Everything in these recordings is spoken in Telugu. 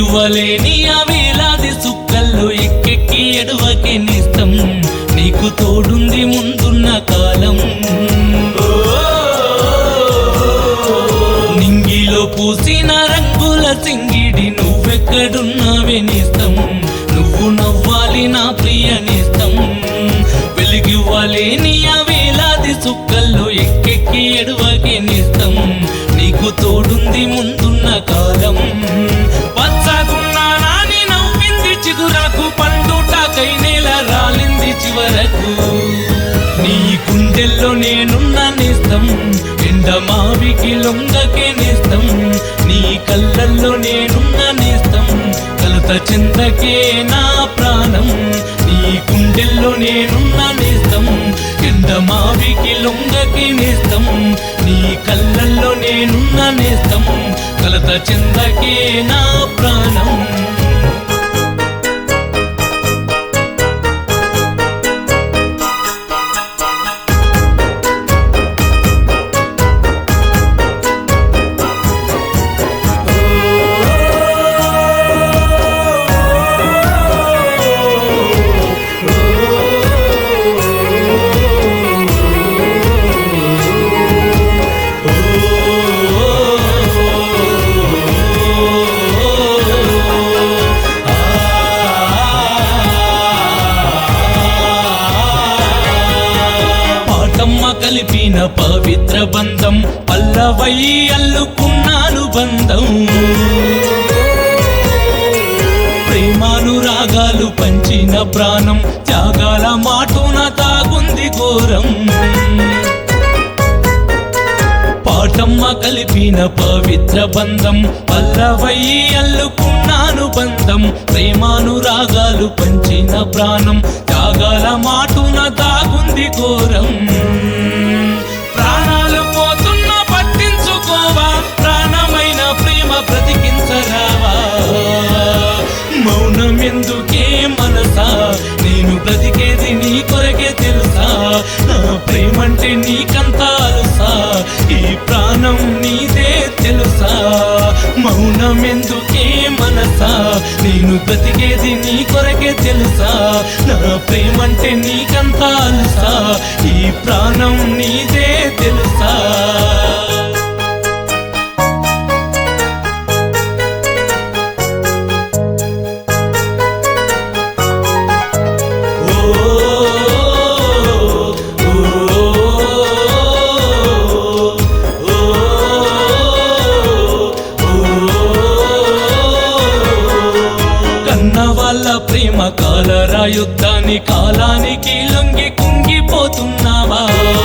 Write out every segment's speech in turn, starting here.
వెలిగివ్వలేని ఆ వేలాది సుక్కల్లో ఎక్కెక్కి ఎడవకే నిస్తం నీకు తోడుంది ముందున్న కాలం నింగిలో పూసిన రంగుల సింగిడి నువ్వెక్కడున్నావే నిస్తం నువ్వు నవ్వాలి నా ప్రియ నిస్తం వెలిగివ్వలేని ఆ వేలాది సుక్కల్లో ఎక్కెక్కి ఎడవకే నిస్తం నీకు తోడుంది ముందున్న కాలం పచ్చగున్నా నాని నవ్వింది చిగురకు పండుటాకై నేల రాలింది చివరకు నీ గుండెల్లో నేనున్న నేస్తం ఎండమావికి లొంగకే నేస్తం నీ కళ్ళల్లో నేనున్న నేస్తం కలత చెందకే నా ప్రాణం నీ గుండెల్లో నేనున్న నేస్తం ఎండమావికి లొంగకే నేస్తం నీ కళ్ళల్లో నేనున్న నేస్తం కలత చెందకే నా ప్రాణం పాటమ్మ కలిపిన పవిత్ర బంధం పల్లవై అల్లుకున్నాను బంధం ప్రేమానురాగాలు పంచిన ప్రాణం త్యాగాల మాటున తాగుంది ఘోరం పాటమ్మ కలిపిన పవిత్ర బంధం పల్లవై అల్లుకున్నాను బంధం ప్రేమానురాగాలు పంచిన ప్రాణం త్యాగాల మాటున తాగుంది ఘోరం ప్రాణాలు పోతున్న పట్టించుకోవా ప్రాణమైన ప్రేమ బ్రతికించరావా మౌనం ఎందుకే మనసా నేను బ్రతికేది నీ కొరకే తెలుసా నా ప్రేమంటే నీకంతా అలుసా ఈ ప్రాణం నీదే తెలుసా మౌనం ఎందుకే మనసా నేను బ్రతికేది నీ కొరకే తెలుసా నా ప్రేమంటే నీకంతా అలుసా ఈ ప్రాణం నీదే తెలుసా కన్న వాళ్ళ ప్రేమ కాలరా యుద్ధాన్ని కాలానికి లొంగి కుంగిపోతున్నావా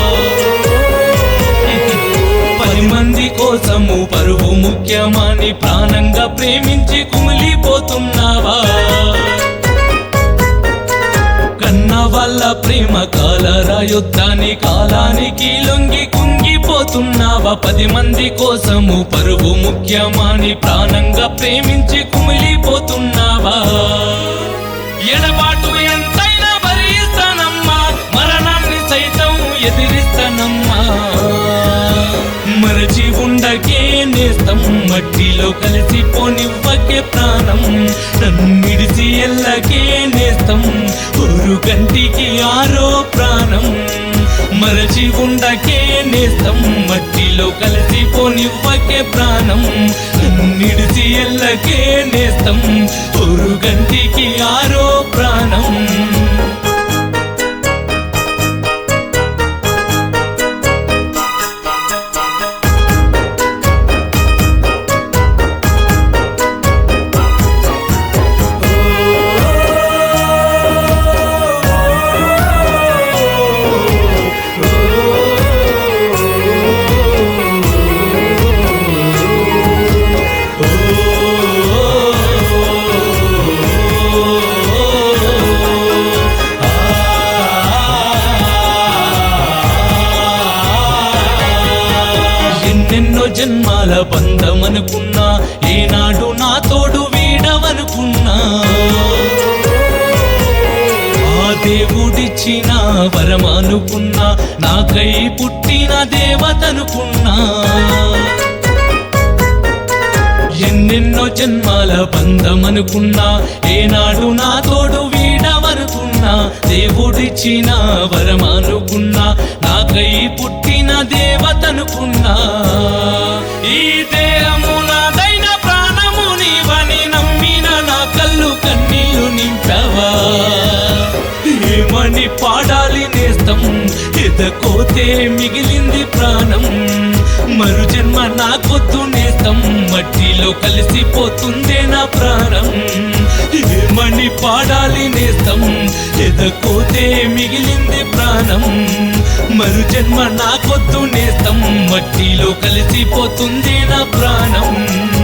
పది మంది కోసము పరువు ముఖ్యమని ప్రాణంగా ప్రేమించి కుమిలిపోతున్నావా కన్న వాళ్ళ ప్రేమ కాలరా యుద్ధాన్ని కాలానికి లొంగి కుంగిపోతున్నావా పది మంది కోసము పరువు ముఖ్యమని ప్రాణంగా ప్రేమించి కుమిలిపోతున్నావా ఎడబాటు ఎంతైనా భరిస్తానమ్మా మరణాన్ని సైతం ఎదిరిస్తానమ్మా మరచి ఉండకే నేస్తం మట్టిలో కలిసిపోనివ్వకే ప్రాణం నన్నిడిసి ఎల్లకే నేస్తం ஒரு గంటికి ఆరో ప్రాణం మరచి ఉండకే నేస్తం మట్టిలో కలిసిపోనివ్వకే ప్రాణం నన్నిడిసి ఎల్లకే నేస్తం ஒரு గంటికి ఆరో ప్రాణం ఎన్నెన్నో జన్మాల బంధమనుకున్నా ఏనాడు నా తోడు వీడవనుకున్నా ఆ దేవుడిచ్చిన వరమనుకున్నా నాకై పుట్టిన దేవతనుకున్నా ఎన్నెన్నో ఎన్నెన్నో జన్మాల బంధమనుకున్నా ఏనాడు నా తోడు వీడవనుకున్నా దేవుడిచ్చిన వరమనుకున్నా నాకై పుట్టిన దేవతనుకున్నా ఈ దేహము నాదైన ప్రాణము నీవని నమ్మిన నా కళ్ళు కన్నీళ్లు నింపావా ఏమని పాడాలి నేస్తం ఎదకోతే మిగిలింది ప్రాణం మరు జన్మ నాకొద్దు నేస్తం మట్టిలో కలిసిపోతుందే నా ప్రాణం ఏమని పాడాలి నేస్తం ఎదకోతే మిగిలింది ప్రాణం మరు జన్మ నాకొద్దు నేస్తం మట్టిలో కలిసిపోతుందే నా ప్రాణం